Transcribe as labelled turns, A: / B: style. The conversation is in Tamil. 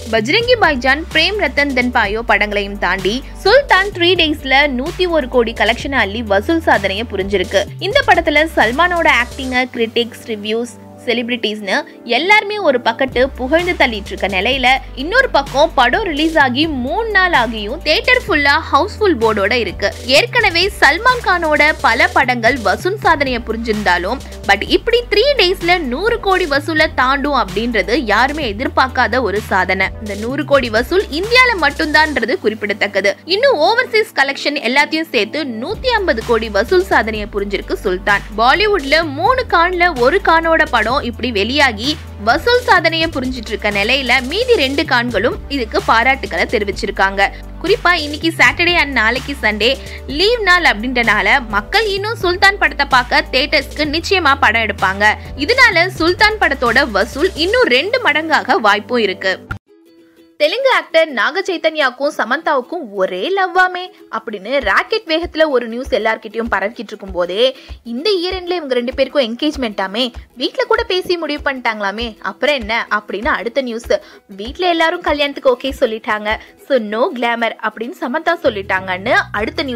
A: பஜ்ரங்கி பாய்ஜான் பிரேம் ரத்தன் தென் பாயோ படங்களையும் தாண்டி சுல்தான் த்ரீ டேஸ்ல நூத்தி ஒரு கோடி கலெக்ஷன் அள்ளி வசூல் சாதனையை புரிஞ்சிருக்கு இந்த படத்துல சல்மானோட ஆக்டிங்க கிரிட்டிக்ஸ் ரிவ்யூஸ் செலிபிரிட்டிஸ்னு எல்லாருமே ஒரு பக்கத்து புகழ்ந்து தள்ளிட்டு இருக்க நிலையில இன்னொரு பக்கம் படம் ரிலீஸ் ஆகி மூணு நாள் ஆகியும் தியேட்டர் ஃபுல்லா ஹவுஸ்ஃபுல் போர்டோட இருக்கு ஏற்கனவே சல்மான் கானோட பல படங்கள் வசூல் சாதனையை புரிஞ்சிருந்தாலும் பட் இப்படி த்ரீ டேஸ்ல நூறு கோடி வசூலை தாண்டும் அப்படின்றது யாருமே எதிர்பார்க்காத ஒரு சாதனை இந்த நூறு கோடி வசூல் இந்தியால மட்டும்தான்ன்றது குறிப்பிடத்தக்கது இன்னும் ஓவர்சீஸ் கலெக்ஷன் எல்லாத்தையும் சேர்த்து நூத்தி ஐம்பது கோடி வசூல் சாதனையை புரிஞ்சிருக்கு சுல்தான் பாலிவுட்ல மூணு கான்ல ஒரு கானோட படம் இப்படி வெளியாகி வசூல் சாதனையை புரிஞ்சிட்டு இருக்க நிலையில மீதி ரெண்டு கான்களும் இதுக்கு பாராட்டுக்களை தெரிவிச்சிருக்காங்க குறிப்பா இன்னைக்கு சாட்டர்டே அண்ட் நாளைக்கு சண்டே லீவ் நாள் அப்படின்றனால மக்கள் இன்னும் சுல்தான் படத்தை பார்க்க தேட்டர்ஸ்க்கு நிச்சயமா படம் எடுப்பாங்க இதனால சுல்தான் படத்தோட வசூல் இன்னும் ரெண்டு மடங்காக வாய்ப்பும் இருக்கு தெலுங்கு ஆக்டர் நாக சைத்தன்யாவுக்கும் சமந்தாவுக்கும் ஒரே லவ்வாமே அப்படின்னு ராக்கெட் வேகத்துல ஒரு நியூஸ் எல்லார்கிட்டயும் பரவிக்கிட்டு இருக்கும் போதே இந்த இயர் இவங்க ரெண்டு பேருக்கும் என்கேஜ்மெண்ட்டாமே வீட்ல கூட பேசி முடிவு பண்ணிட்டாங்களாமே அப்புறம் என்ன அப்படின்னு அடுத்த நியூஸ் வீட்ல எல்லாரும் கல்யாணத்துக்கு ஓகே சொல்லிட்டாங்க ஸோ நோ கிளாமர் அப்படின்னு சமந்தா சொல்லிட்டாங்கன்னு அடுத்த நியூஸ்